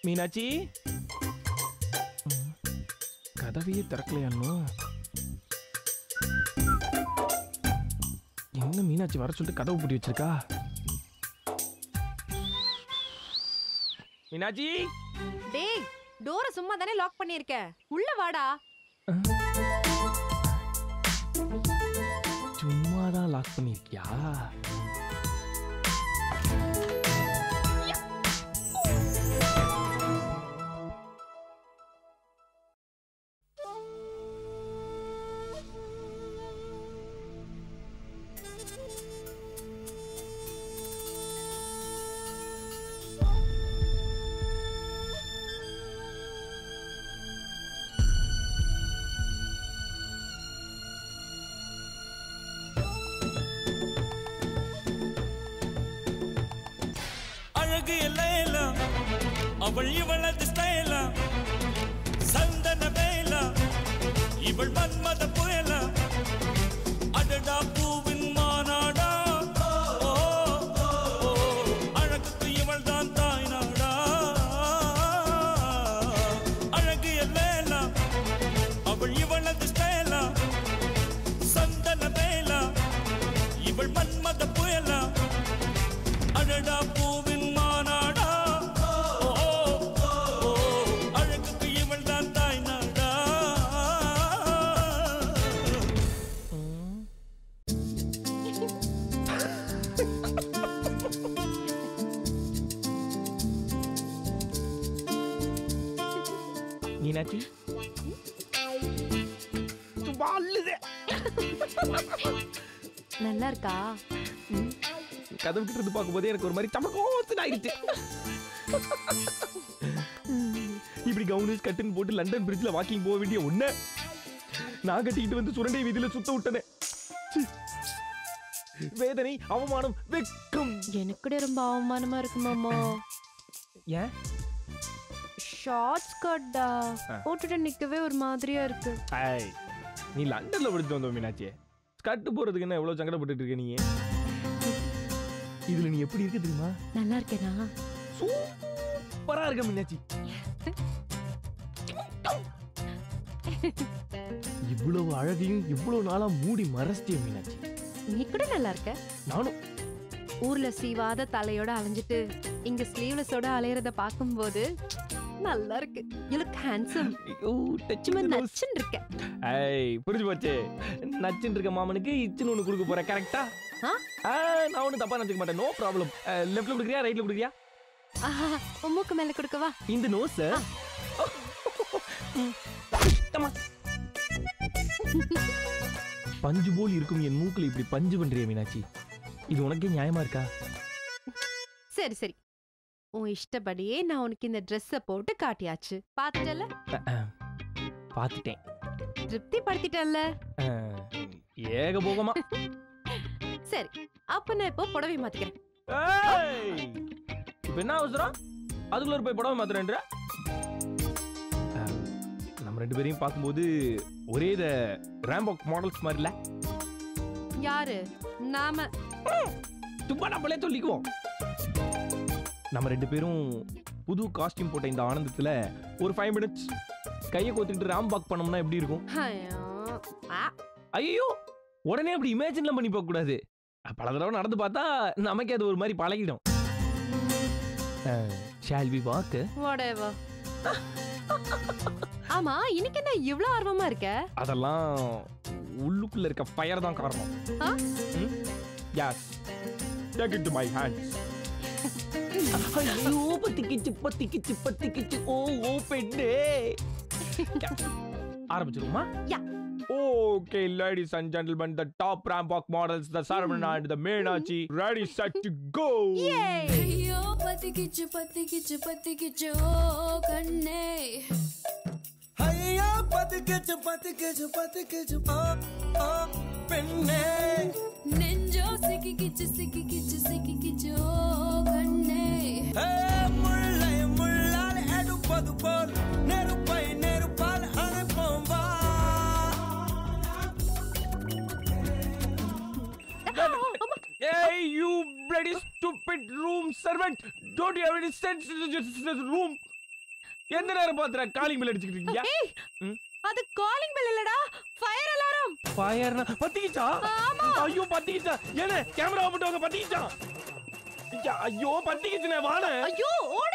மீனாட்சி கதவையே திறக்கலையானோ என்ன மீனாட்சி வர சொல்லிட்டு கதவு பூட்டி வச்சிருக்கா மீனாட்சி டேய் டோரை சும்மா தானே லாக் பண்ணியிருக்க உள்ள வாடா சும்மா தான் லாக் பண்ணிருக்கியா அழகு எல்லாம் அவள் இவளது ஸ்டைலா சந்தன வேலா இவள் மன்மத புயலா அடடா பூவின் மாநாடா ஓ, ஓ, ஓ, அழகுக்கு இவள் தான் தாய் நாடா அழகு எல்லாம் அவள் இவளது ஸ்டைலா சந்தன வேலா இவள் மன்மத புயலா அடடா பூவின் மாநாடா ஓ, ஓ, ஓ, அழகுக்கு இவள் தான் தாய் நாடா மீனாட்சி சும்மா அள்ளுதே நல்லா இருக்கா கதவு கிட்ட இருந்து பார்க்கும்போதே எனக்கு ஒரு மாதிரி சமக்கோத்து ஆயிடுச்சு இப்படி கவுனு கட்டுன்னு போட்டு லண்டன் பிரிட்ஜ்ல வாக்கிங் போக வேண்டிய ஒண்ணு நான் கட்டிக்கிட்டு வந்து சுரண்டை வீதியில சுத்த விட்டனே சி. வேதனை அவமானம் வெக்கம் எனக்கு கூட ரொம்ப அவமானமா இருக்கு மாமா ஏன் ஷார்ட்ஸ் கட்டா ஆ. போட்டுட்டு நிக்கவே ஒரு மாதிரியா இருக்கு ஐய், நீ லண்டன்ல படிச்சு வந்தோம் மீனாட்சி ஸ்கர்ட் போறதுக்கு என்ன எவ்வளவு சங்கடப்பட்டுட்டு இருக்க நீ இதுல நீ எப்படி இருக்கு தெரியுமா நல்லா இருக்கேனா சூப்பரா இருக்க மீனாட்சி இவ்வளவு அழகையும் இவ்வளவு நாளா மூடி மறைச்சிட்டிய மீனாட்சி நீ கூட நல்லா இருக்க நானும் ஊர்ல சீவாத தலையோட அலைஞ்சிட்டு இங்க ஸ்லீவ்லெஸோட அலையறத பாக்கும்போது நல்லா இருக்கு யூ லுக் ஹேண்ட்ஸம் ஐயோ, touch சும்மா the nose. நச்சுன்னு இருக்க ஐய் புரிஞ்சு போச்சு நச்சுன்னு இருக்க மாமனுக்கு இச்சுன்னு ஒண்ணு கொடுக்க போற கரெக்டா ஆ? நான் ஒன்றும் தப்பா நினைச்சுக்க மாட்டேன் நோ ப்ராப்ளம் லெஃப்ட்ல கொடுக்குறியா ரைட்ல கொடுக்குறியா ஆஹா உன் மூக்கு மேல கொடுக்கவா இந்த நோஸ் பஞ்சு போல் இருக்கும் என் மூக்குல இப்படி பஞ்சு பண்றிய மீனாட்சி இது உனக்கே நியாயமா இருக்கா சரி சரி உன் இஷ்டப்படியே நான் உனக்கு இந்த ட்ரெஸ்ஸ போட்டு காட்டியாச்சு பாத்துட்டல பார்த்துட்டேன் திருப்தி படுத்திட்டல்ல அஹ், ஏகபோகமா சரி அப்ப நான் இப்போ புடவை மாத்திக்கிறேன் ஏய்! இப்ப என்ன அவசரம் அதுக்குள்ள போய் புடவை மாத்துறேன்ற அஹ், நம்ம ரெண்டு பேரையும் பார்க்கும்போது ஒரே இத ரேம்பாக் மாடல்ஸ் மாதிரி இல்ல யாரு நாம சும்மா நம்மளே சொல்லிக்குவோம் நம்ம ரெண்டு பேரும் புது காஸ்டியூம் போட்ட இந்த ஆனந்தத்துல ஒரு ஃபைவ் மினிட்ஸ் கையை கோத்துக்கிட்டு ராம்பாக் பண்ணோம்னா எப்படி இருக்கும் ஐயோ, ஆ, ஐயோ உடனே அப்படி இமேஜின்லாம் பண்ணி பார்க்க கூடாது பல தடவை நடந்து பார்த்தா நமக்கே அது ஒரு மாதிரி பழகிடும் ஷால் வி வாக்கு whatever. ஆமா இன்னைக்கு என்ன இவ்ளோ ஆர்வமா இருக்க அதெல்லாம் உள்ளுக்குள்ள இருக்க ஃபயர் தான் காரணம் ஆ? Yes take it to my hands ஐயோ பத்திக்கிச்சு பத்திக்கிச்சு பத்திக்கிச்சு ஓ ஓ பெண்ணே ஆரம்பிச்சிருமா யா. Okay, ladies and gentlemen, the top Rambok models, the Sarvana and the Meenachi, ready, set to go. ஐயோ பத்திக்கிச்சு பத்திக்கிச்சு பத்திக்கிச்சு ஓ கண்ணே ஐயா பத்துக்கிச்சு பத்துக்கிச்சு பத்துக்கிச்சு ஓ ஓ பெண்ணே நெஞ்சோ சிக்கிக்கிச்சு சிக்கிக்கிச்சு சிக்கிக்கிச்சு ஓ கண்ணே ஏ, முள்ளை முள்ளால் எடுப்பது போல் நெருப்பை நெருப்பால் அணைப்போம் வா Hey, you bloody stupid room servant! Don't you have any sense in this this room? எந்த நேரம் பாத்துற காலிங் பில் அடிச்சுக்கிட்டு இருக்கீங்க ஏய் ம். அது காலிங் பெல் இல்லடா ஃபயர் அலாரம் ஃபயர்னா பத்திக்கிச்சா ஆமா. ஐயோ பத்திக்கிச்சா ஏனே கேமரா போட்டு வாங்க பத்திக்கிச்சா ஐயா, ஐயோ பத்திக்கிச்சுனே வாண ஐயோ ஓடு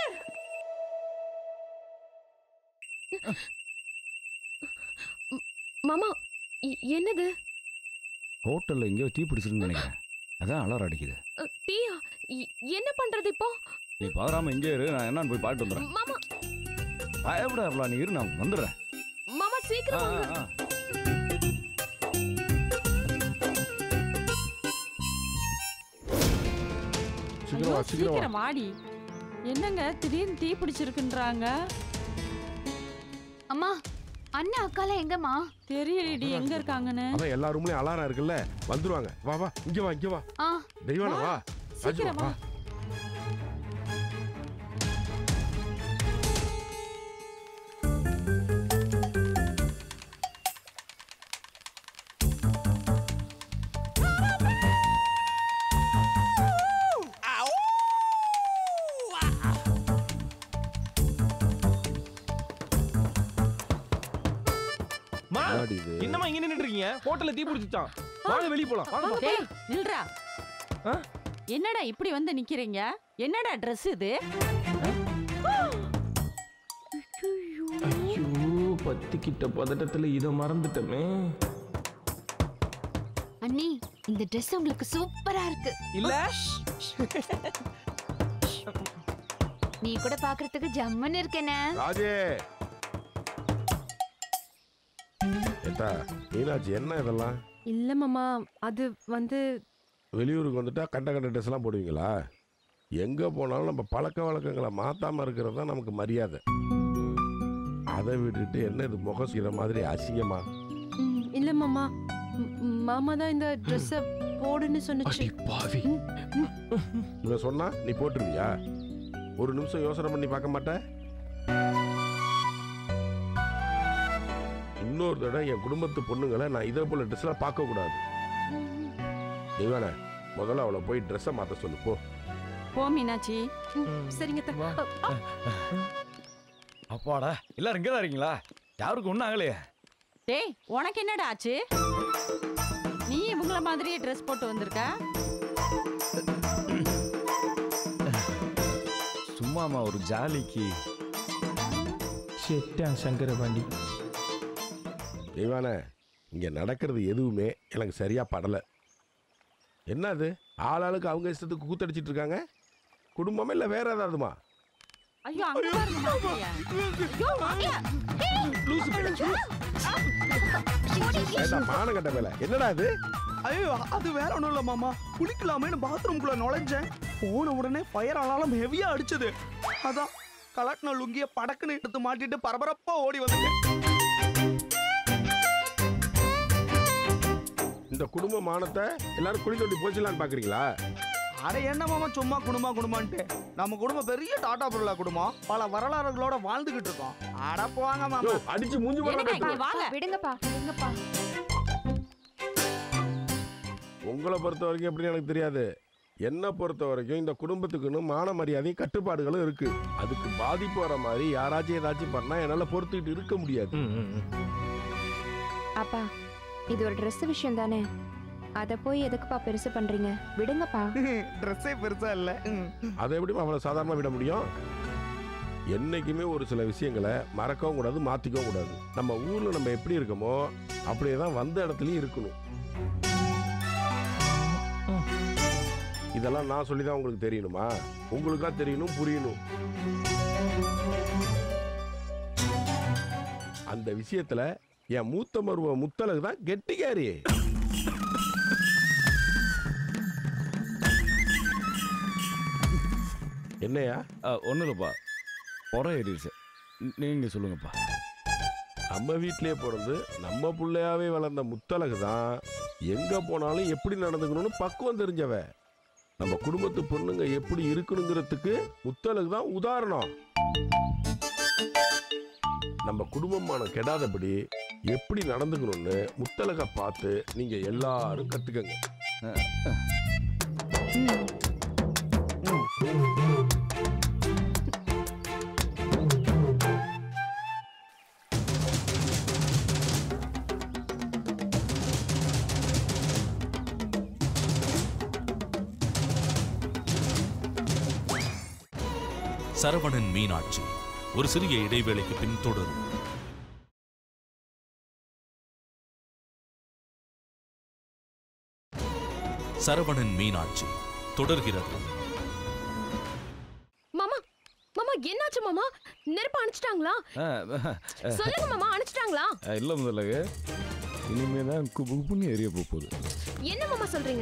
ம், மாமா இ- என்னது ஹோட்டல்ல எங்கேயோ தீ பிடிச்சிருன்னு நினைக்கிறேன் அதான் அலாரம் அடிக்குது அ, டீயா இ- என்ன பண்றது இப்போ நீ பாராம இங்கே இரு நான் என்னன்னு போய் பாட்டு வந்துடுறேன் மாமா பயப்படாப்ல நீ இரு நான் வந்துடுறேன் மாமா ஆ, சீக்கிரம் ஆ, வாங்க ஆ. ஐயோ, சீக்கிரம் வா சீக்கிரம் வா சீக்கிரம் வாடி என்னங்க திடீர்னு தீ பிடிச்சிருக்குன்றாங்க அம்மா அண்ணா அக்காலாம் எங்கம்மா தெரியலடி எங்க இருக்காங்கன்னு அதான் எல்லா ரூம்லயும் அலாரம் இருக்குல்ல வந்துருவாங்க வா வா இங்க வா இங்க வா ஆ தெய்வான வா ராஜு சீக்கிரம் வா வா மா என்னடி இது என்னம்மா இங்க நின்னுட்டு இருக்கீங்க ஹோட்டல்ல தீ பிடிச்சிச்சான் வாங்க வெளிய போலாம் வாங்க பா. டேய் நில்றா ஆ? என்னடா இப்படி வந்து நிக்கிறீங்க என்னடா Dress இது ஐயோ பத்திக்கிட்ட பதட்டத்துல இத மறந்துட்டமே அண்ணி இந்த Dress உங்களுக்கு சூப்பரா இருக்கு இல்ல நீ கூட பாக்குறதுக்கு ஜம்மன் இருக்கேனே ராஜே ஏட்டா மீனாட்சி என்ன இதெல்லாம் இல்ல மாமா அது வந்து வெளியூருக்கு வந்துட்டா கண்ட கண்ட ட்ரெஸ் எல்லாம் போடுவீங்களா எங்க போனாலும் நம்ம பழக்க வழக்கங்களை மாத்தாம இருக்கிறது தான் நமக்கு மரியாதை அதை விட்டுட்டு என்ன இது முகம் செய்யற மாதிரி அசிங்கமா ம், இல்ல மாமா ம், ம், மாமா தான் இந்த ட்ரெஸ்ஸ போடுன்னு சொன்னுச்சு பாவி இவன் சொன்னா நீ போட்டுருவியா ஒரு நிமிஷம் யோசனை பண்ணி பார்க்க மாட்ட இன்னொரு தடவை என் குடும்பத்து பொண்ணுங்களை நான் இதை போல ட்ரெஸ்லாம் பார்க்க கூடாது தெய்வான முதல்ல அவளை போய் ட்ரெஸ்ஸை மாத்த சொல்லு போ போ மீனாட்சி ம், சரிங்க அத்தை. வா. அ, அ, அப்பாடா எல்லாரும் இங்கே தான் இருக்கீங்களா யாருக்கும் ஒன்றும் ஆகலையே டேய் உனக்கு என்னடா ஆச்சு நீ இவங்கள மாதிரியே Dress போட்டு வந்திருக்க சும்மாமா ஒரு ஜாலிக்கு செட்டான் சங்கரபாண்டி தெய்வான இங்க நடக்கிறது எதுவுமே எனக்கு சரியா படல என்னது ஆளாளுக்கு அவங்க இஷ்டத்துக்கு கூத்தடிச்சிட்டு இருக்காங்க குடும்பமே இல்லை வேற ஏதாவதுமா ஐயோ அங்க பாருங்க மாப்பிள்ளைய. ஐயோ மாப்பிள்ளைய. ஏண்டா மானம் கட்ட வேலை என்னடா இது ஐயோ அது வேற ஒண்ணும் இல்ல மாமா குளிக்கலாமேன்னு பாத்ரூம்குள்ள நுழைஞ்சேன் போன உடனே ஃபயர் அலாரம் ஹெவியா அடிச்சது அதான் கலட்டின லுங்கிய படக்குன்னு எடுத்து மாட்டிட்டு பரபரப்பா ஓடி வந்துட்டேன் இந்த குடும்ப மானத்தை எல்லாரும் குழி தோண்டி போச்சுலான்னு பாக்குறீங்களா அட என்ன மாமா சும்மா குடும்பம் குடும்பம்ன்ட்டு நம்ம குடும்பம் பெரிய டாடா பிர்லா குடும்பம் பல வரலாறுகளோட வாழ்ந்துகிட்டு இருக்கோம் அட போவாங்க யோ, மாமா அடிச்சு மூஞ்சி போட என்னங்க இங்க வாங்க விடுங்கப்பா விடுங்கப்பா உங்களை பொறுத்த வரைக்கும் எப்படின்னு எனக்கு தெரியாது என்னை பொறுத்த வரைக்கும் இந்த குடும்பத்துக்குன்னு மான மரியாதையும் கட்டுப்பாடுகளும் இருக்கு அதுக்கு பாதிப்பு வர மாதிரி யாராச்சும் ஏதாச்சும் பண்ணா என்னால பொறுத்துக்கிட்டு இருக்க முடியாது அப்பா இது ஒரு Dress விஷயம் தானே அதை போய் எதுக்குப்பா பெருசு பண்றீங்க விடுங்கப்பா ட்ரெஸ்ஸே பெருசா இல்ல ம். அதை எப்படி அவ்வளவு சாதாரணமா விட முடியும் என்னைக்குமே ஒரு சில விஷயங்களை மறக்கவும் கூடாது மாத்திக்கவும் கூடாது நம்ம ஊர்ல நம்ம எப்படி இருக்கோமோ அப்படியே தான் வந்த இடத்துலயும் இருக்கணும் இதெல்லாம் நான் சொல்லி தான் உங்களுக்கு தெரியணுமா உங்களுக்கா தெரியணும் புரியணும் அந்த விஷயத்துல என் மூத்த மருவ முத்தலகு தான் கெட்டிக்காரி என்னையா ஒன்றும் இல்லைப்பா புற ஏறிடுச்சு நீங்கள் சொல்லுங்கப்பா நம்ம வீட்டிலே பிறந்து நம்ம பிள்ளையாவே வளர்ந்த முத்தழகு தான் எங்க போனாலும் எப்படி நடந்துக்கணும்னு பக்குவம் தெரிஞ்சவ நம்ம குடும்பத்து பொண்ணுங்க எப்படி இருக்கணுங்கிறதுக்கு முத்தழகு தான் உதாரணம் நம்ம குடும்பமான கெடாதபடி எப்படி நடந்துக்கணும்னு முத்தழகை பார்த்து நீங்க எல்லாரும் கத்துக்கங்க சரவணன் மீனாட்சி ஒரு சிறிய இடைவேளைக்கு பின் தொடரும் சரவணன் மீனாட்சி தொடர்கிறது மாமா மாமா என்னாச்சு மாமா நெருப்பு அணைச்சிட்டாங்களா சொல்லுங்க மாமா அணைச்சிட்டாங்களா இல்லை முதலகு இனிமே தான் குப்பு குப்புன்னு எரிய போகுது என்ன மாமா சொல்றீங்க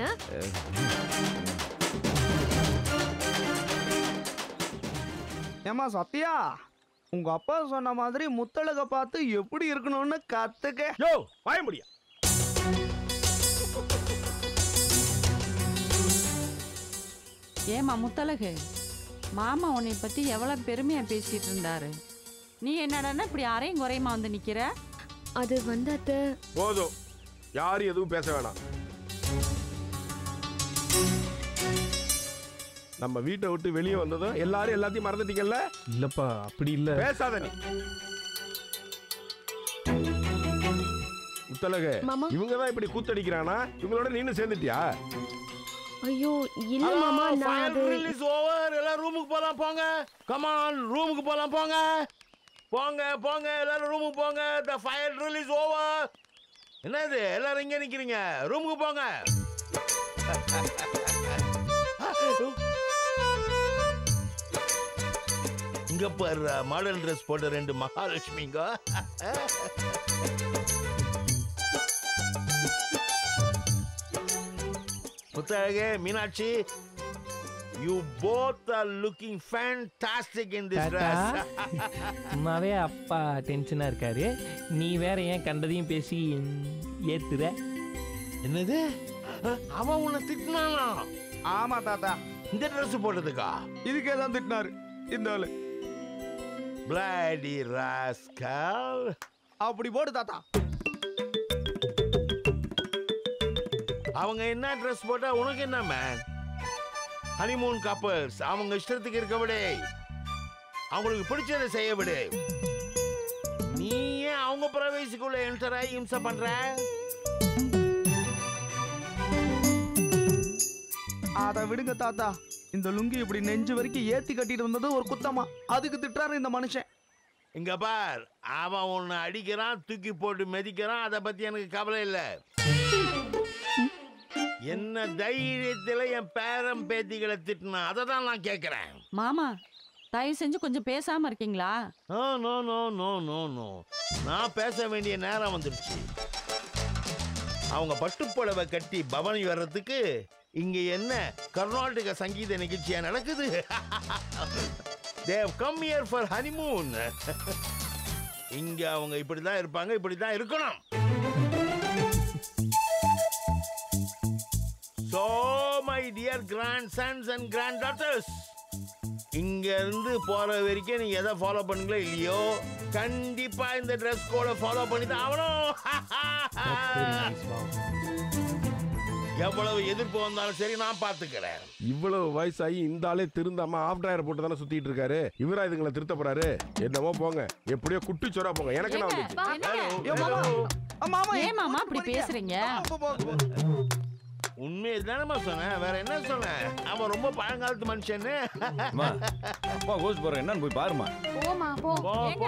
ஏமா சத்யா உங்க அப்பா சொன்ன மாதிரி முத்தழக பார்த்து எப்படி இருக்கணும்னு கத்துக்க யோ வாய முடியா ஏமா முத்தழகு மாமா உன்னை பத்தி எவ்வளவு பெருமையா பேசிட்டு இருந்தாரு நீ என்னடான்னா இப்படி அரையும் குறையுமா வந்து நிக்கிற அது வந்து அத்தை போதும் யாரும் எதுவும் பேச வேணாம் நம்ம வீட்டை விட்டு வெளியே வந்ததும் எல்லாரும் எல்லாத்தையும் மறந்துட்டீங்கல்ல இல்லப்பா அப்படி இல்ல பேசாத நீ முத்தலகு மாமா இவங்க தான் இப்படி கூத்தடிக்கிறானா இவங்களோட நீனும் சேர்ந்துட்டியா ஐயோ இல்ல மாமா நான் அது ரிலீஸ் ஓவர் எல்லாம் ரூமுக்கு போலாம் போங்க கமான் ரூமுக்கு போலாம் போங்க போங்க போங்க எல்லாரும் ரூமுக்கு போங்க த ஃபயர் ரிலீஸ் ஓவர் என்னது எல்லாரும் இங்க நிக்கிறீங்க ரூமுக்கு போங்க இங்க பாரு மாடல் ட்ரெஸ் போட்ட ரெண்டு மகாலட்சுமிங்க முத்தழகே Meenakshi you both are looking fantastic in this dress சும்மாவே அப்பா டென்ஷனா இருக்காரு நீ வேற ஏன் கண்டதையும் பேசி ஏத்துற என்னது அவன் உன்னை திட்டினானா ஆமா தாத்தா இந்த ட்ரெஸ் போட்டதுக்கா இதுக்கே தான் திட்டினாரு இந்த ஆளு பிளாடி ராஸ்கல் அப்படி போடு தாத்தா அவங்க என்ன ட்ரெஸ் போட்டா உனக்கு என்ன மேன் ஹனிமூன் கப்பல்ஸ் அவங்க இஷ்டத்துக்கு இருக்க விடு அவங்களுக்கு பிடிச்சதை செய்ய விடு நீ ஏன் அவங்க பிரவேசிக்குள்ள என்டர் ஆகி இம்சை பண்ற அதை விடுங்க தாத்தா இந்த லுங்கி இப்படி நெஞ்சு வரைக்கும் ஏத்தி கட்டிட்டு வந்தது ஒரு குத்தமா அதுக்கு திட்டுறாரு இந்த மனுஷன் இங்க பார் அவன் உன்னை அடிக்கிறான் தூக்கி போட்டு மிதிக்கிறான் அதை பத்தி எனக்கு கவலை இல்ல என்ன தைரியத்துல என் பேரம் பேத்திகளை திட்டினா அதை தான் நான் கேட்கிறேன் மாமா தயவு செஞ்சு கொஞ்சம் பேசாம இருக்கீங்களா no no no no no no நான் பேச வேண்டிய நேரம் வந்துருச்சு அவங்க பட்டுப்புடவை கட்டி பவனி வர்றதுக்கு இங்க என்ன கர்நாடக சங்கீத நிகழ்ச்சியா நடக்குது they've come here for honeymoon இங்க அவங்க இப்படிதான் இருப்பாங்க இப்படிதான் இருக்கணும் so my dear grandsons and granddaughters இங்க இருந்து போற வரைக்கும் நீங்க எதை ஃபாலோ பண்ணுங்களோ இல்லையோ கண்டிப்பா இந்த ட்ரெஸ் கோட ஃபாலோ பண்ணி தான் ஆகணும் எவ்வளவு எதிர்ப்பு வந்தாலும் சரி நான் பாத்துக்கிறேன் இவ்வளவு வயசாகி இந்த ஆளே திருந்தாம ஆஃப் டிரைவர் போட்டு தானே சுத்திட்டு இருக்காரு இவரா இதுங்களை திருத்த போறாரு என்னமோ போங்க எப்படியோ குட்டி சோறா போங்க எனக்கு என்ன வந்துச்சு ஏ மாமா ஆ, மாமா ஏன் மாமா இப்படி பேசுறீங்க போ, போ, போ. உண்மையை தானேமா சொன்னேன் வேற என்ன சொன்னேன் அவன் ரொம்ப பழங்காலத்து மனுஷன்னு அம்மா அப்பா கோஸ் போறேன் என்னன்னு போய் பாருமா போமா போ போ போ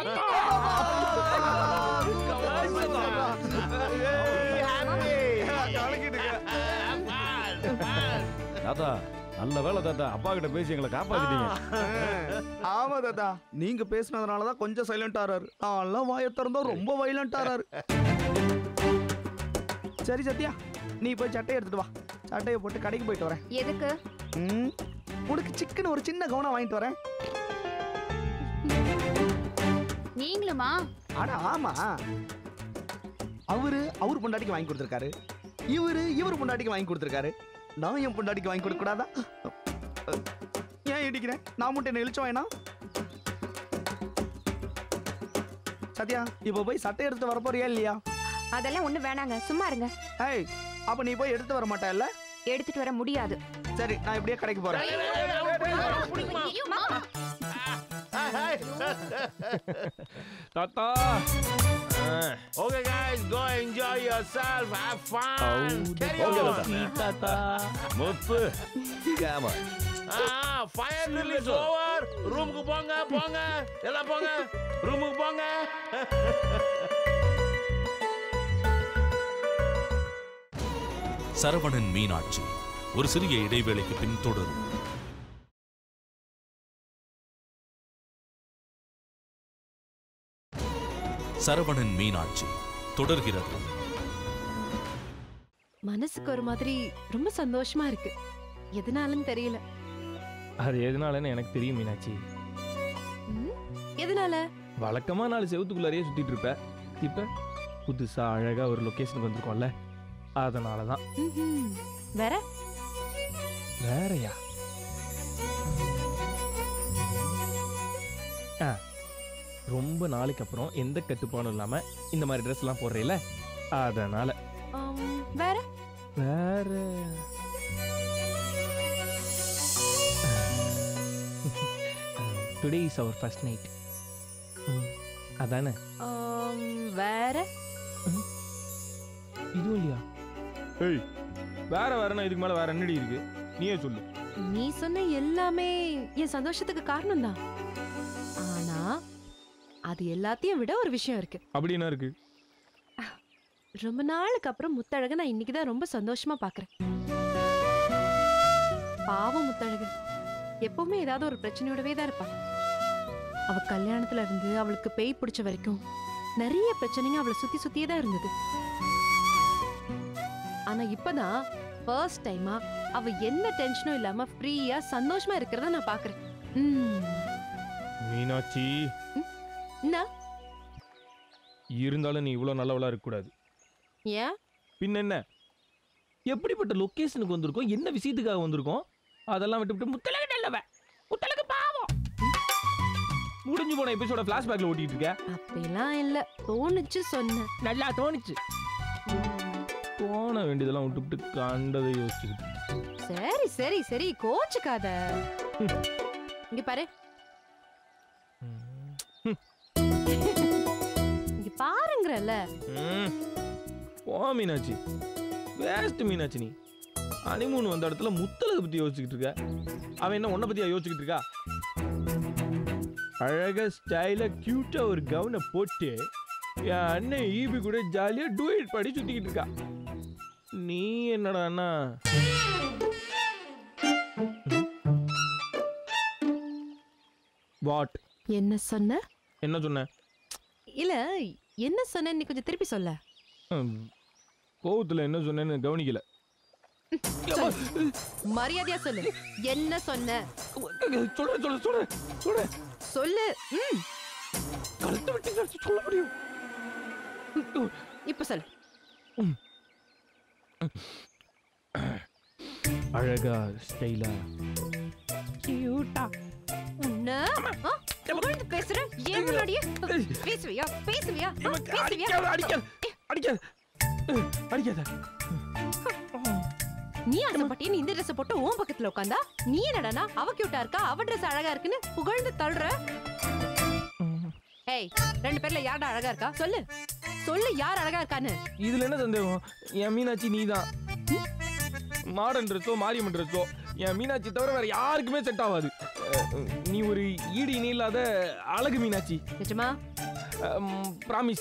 தாத்தா நல்ல வேலை தாத்தா அப்பா கிட்ட பேசி எங்களை காப்பாத்திட்டீங்க ஆமா தாத்தா நீங்க பேசுனதுனால தான் கொஞ்சம் சைலண்ட் ஆறாரு நான்லாம் வாயை திறந்தா ரொம்ப வைலண்ட் ஆறாரு சரி சத்யா நீ போய் சட்டையை எடுத்துட்டு வா சட்டையை போட்டு கடைக்கு போயிட்டு வரேன் எதுக்கு ம், உனக்கு சிக்கன் ஒரு சின்ன கவனம் வாங்கிட்டு வரேன் நீங்களுமா அட ஆமா அவரு அவர் பொண்டாட்டிக்கு வாங்கி கொடுத்துருக்காரு இவரு இவர் பொண்டாட்டிக்கு வாங்கி கொடுத்துருக்காரு நான் என் பொண்டாட்டிக்கு வாங்கி கொடுக்க கூடாதா ஏன் இடிக்கிறேன் நான் மட்டும் என்ன இழிச்ச வேணாம் சத்யா இப்போ போய் சட்டை எடுத்து வர போறியா இல்லையா அதெல்லாம் ஒண்ணு வேணாங்க சும்மா இருங்க ஏய் அப்ப நீ போய் எடுத்து வர மாட்டா இல்ல எடுத்துட்டு வர முடியாது சரி நான் இப்படியே கடைக்கு போறேன் ஐயோ, மாமா. தாத்தா Okay, guys, go enjoy yourself. Have fun. Carry Okay, on. தாத்தா. தாத்தா முத்து கேம Ah, fire release over. Over ரூமுக்கு போங்க போங்க எல்லாம் போங்க ரூமுக்கு போங்க சரவணன் மீனாட்சி ஒரு சிறிய இடைவேளைக்கு பின் தொடரும் சரவணன் மீனாட்சி தொடர்கிறது மனசுக்கு ஒரு மாதிரி ரொம்ப சந்தோஷமா இருக்கு எதனாலன்னு தெரியல அது எதனாலன்னு எனக்கு தெரியும் மீனாட்சி ம்? எதனால வழக்கமா நாலு செவத்துக்குள்ளாரையே சுத்திட்டு இருப்ப இப்ப புதுசா அழகா ஒரு லொகேஷனுக்கு வந்திருக்கோம்ல அதனால தான் ம்ஹும். வேற வேறயா ஆ ரொம்ப நாளைக்கு அப்புறம் எந்த கட்டுப்பாடும் இல்லாம இந்த மாதிரி ட்ரெஸ் எல்லாம் போடுறீல அதனால ஆம், வேற வேற today is our first night அதானே ஆம், வேற இதுவும் இல்லையா ஏய் வேற வேறனா இதுக்கு மேல வேற என்னடி இருக்கு நீயே சொல்லு நீ சொன்ன எல்லாமே என் சந்தோஷத்துக்கு காரணம் தான் ஆனா அது எல்லாத்தையும் விட ஒரு விஷயம் இருக்கு அப்படி என்ன இருக்கு ரொம்ப நாளுக்கு அப்புறம் முத்தழக நான் இன்னைக்கு தான் ரொம்ப சந்தோஷமா பாக்குறேன் பாவம் முத்தழகு எப்பவுமே ஏதாவது ஒரு பிரச்சனையோடவே தான் இருப்பா அவ கல்யாணத்துல இருந்து அவளுக்கு பேய் பிடிச்ச வரைக்கும் நிறைய பிரச்சனைங்க அவளை சுத்தி சுத்தியே தான் இருந்தது ஆனா இப்பதான் ஃபர்ஸ்ட் டைமா அவ என்ன டென்ஷனும் இல்லாம ஃப்ரீயா சந்தோஷமா இருக்கிறத நான் பாக்குறேன் ம். மீனாட்சி என்ன இருந்தாலும் நீ இவ்வளோ நல்லவளா இருக்கக்கூடாது ஏன் பின்ன என்ன எப்படிப்பட்ட லொக்கேஷனுக்கு வந்திருக்கோம் என்ன விஷயத்துக்காக வந்திருக்கோம் அதெல்லாம் விட்டுவிட்டு முத்தலகு நல்லவ முத்தலகு பாவம் முடிஞ்சு போன எபிசோட ஃபிளாஷ்பேக்ல ஓட்டிட்டு இருக்க அப்படிலாம் இல்ல தோணுச்சு சொன்னேன் நல்லா தோணுச்சு தோண வேண்டியதெல்லாம் விட்டுவிட்டு கண்டதை யோசிச்சுக்கிட்டு சரி சரி சரி கோச்சுக்காத இங்க பாரு இங்க பாருங்கறல ம். போ மீனாட்சி வேஸ்ட் மீனாட்சி நீ அனிமூன் வந்த இடத்துல முத்தலகு பத்தி யோசிச்சுக்கிட்டு இருக்க அவன் என்ன உன்னை பத்தியா யோசிச்சுக்கிட்டு இருக்கா அழகா ஸ்டைலா கியூட்டா ஒரு கவுனை போட்டு என் அண்ணன் ஈபி கூட ஜாலியா டூயட் பாடி சுத்திக்கிட்டு இருக்கா நீ என்னடான்னா வாட் என்ன சொன்ன என்ன சொன்ன இல்ல என்ன சொன்ன நீ கொஞ்சம் திருப்பி சொல்ல ம், கோவத்துல என்ன சொன்னேன்னு கவனிக்கல மரியாதையா சொல்லு என்ன சொன்ன சொல்றேன் சொல்றேன் சொல்றேன் சொல்றேன் சொல்லு ம் கழுத்தை வெட்டி சொல்ல முடியும் இப்ப சொல்லு அழகா ஸ்டைலா கியூட்டா உன்ன ஆ, புகழ்ந்து பேசுற ஏன் முன்னாடியே பேசுவியா பேசுவியா ஆ, பேசுவியா அடிக்காத அடிக்காத அடிக்காத நீ ஆசைப்பட்டிய நீ இந்த ட்ரெஸ் போட்டு உன் பக்கத்துல உட்காந்தா நீ என்னடானா அவ கியூட்டா இருக்கா அவ ட்ரெஸ் அழகா இருக்குன்னு புகழ்ந்து தள்ளுற ஏய் ரெண்டு பேர்ல யார்டா அழகா இருக்கா சொல்லு சொல்லு யார் அழகா இருக்கான்னு இதுல என்ன சந்தேகம் என் மீனாட்சி நீதான் மாடர்ன் ட்ரெஸ்ஸோ மாரியம்மன் ட்ரெஸ்ஸோ என் மீனாட்சி தவிர வேற யாருக்குமே செட் ஆகாது அஹ், நீ ஒரு ஈடு இணை இல்லாத அழகு மீனாட்சி நிஜமா ப்ராமிஸ்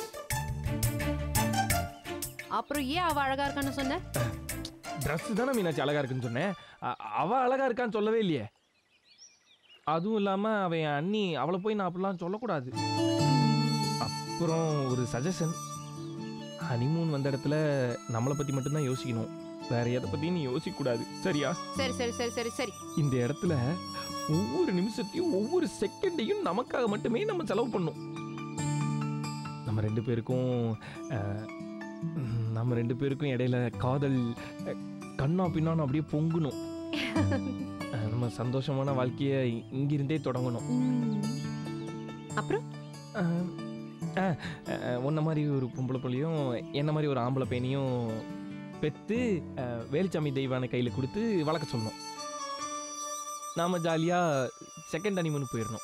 அப்புறம் ஏன் அவ அழகா இருக்கான்னு சொன்ன ட்ரெஸ் தானே மீனாட்சி அழகா இருக்குன்னு சொன்னேன் அ- அவ அழகா இருக்கான்னு சொல்லவே இல்லையே அதுவும் இல்லாம அவன் என் அண்ணி அவளை போய் நான் அப்படிலாம் சொல்லக்கூடாது அப்புறம் ஒரு சஜஷன் ஹனிமூன் வந்த இடத்துல நம்மளை பத்தி மட்டும்தான் யோசிக்கணும் வேற எதை பத்தியும் நீ யோசிக்க கூடாது சரியா சரி சரி சரி சரி சரி இந்த இடத்துல ஒவ்வொரு நிமிஷத்தையும் ஒவ்வொரு செகண்டையும் நமக்காக மட்டுமே நம்ம செலவு பண்ணும் நம்ம ரெண்டு பேருக்கும் அஹ், நம்ம ரெண்டு பேருக்கும் இடையில காதல் அஹ், கண்ணா பின்னான்னு அப்படியே பொங்கணும் அஹ், நம்ம சந்தோஷமான வாழ்க்கையை இ- இங்கிருந்தே தொடங்கணும் அப்புறம் அஹ், அஹ், அஹ், உன்ன மாதிரி ஒரு பொம்பளை பிள்ளையும் என்ன மாதிரி ஒரு ஆம்பளை பையனையும் பெற்று அஹ், வேலுச்சாமி தெய்வான கையில் கொடுத்து வளர்க்க சொல்லணும் நாம ஜாலியாக செகண்ட் ஹனிமூன் போயிடணும்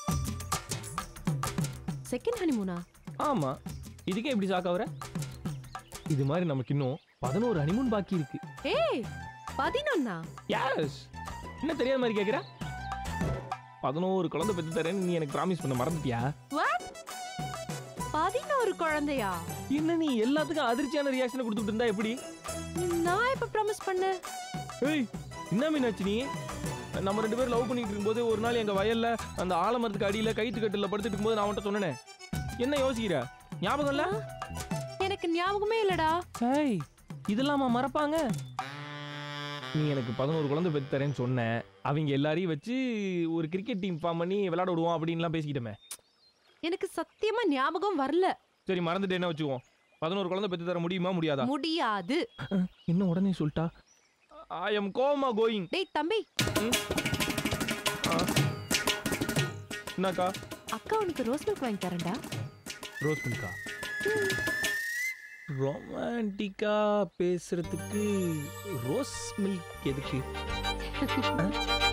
செகண்ட் ஹனிமூனா ஆமா இதுக்கே எப்படி சாக்காவற இது மாதிரி நமக்கு இன்னும் பதினோரு ஹனிமூன் பாக்கி இருக்கு ஏய் பதினொன்னா யாஸ் என்ன தெரியாத மாதிரி கேக்குற பதினோரு குழந்தை பெற்று தரேன்னு நீ எனக்கு ப்ராமிஸ் பண்ண மறந்துட்டியா வாட் பதினோரு குழந்தையா என்ன நீ எல்லாத்துக்கும் அதிர்ச்சியான ரியாக்ஷனை கொடுத்துட்டு இருந்தா எப்படி நான் எப்ப ப்ராமிஸ் பண்ணேன் ஏய் என்ன மீனாட்சி நீ நம்ம ரெண்டு பேரும் லவ் பண்ணிட்டு இருக்கும்போது ஒரு நாள் எங்க வயல்ல அந்த ஆலமரத்துக்கு அடியில கைத்து கட்டில படுத்துட்டு இருக்கும்போது நான் உன்கிட்ட சொன்னேனே என்ன யோசிக்கிற ஞாபகம் இல்ல எனக்கு ஞாபகமே இல்லடா ஏய் இதெல்லாமா மறப்பாங்க நீ எனக்கு பதினோரு குழந்தை பெற்று தரேன்னு சொன்ன அவங்க எல்லாரையும் வச்சு ஒரு கிரிக்கெட் டீம் ஃபார்ம் பண்ணி விளையாட விடுவோம் அப்படின்லாம் பேசிக்கிட்டோமே எனக்கு சத்தியமா ஞாபகம் வரல சரி மறந்துட்டு என்ன வச்சுக்குவோம் பதினோரு குழந்தை பெற்று தர முடியுமா முடியாதா முடியாது என்ன உடனே சொல்லிட்டா ஐ எம் கோமா கோயிங் டேய் தம்பி என்னக்கா அக்கா உனக்கு ரோஸ் மில்க் வாங்கி தரேன்டா ரோஸ் மில்கா ரொமான்டிக்கா பேசுறதுக்கு ரோஸ் மில்க் எதுக்கு ஆ?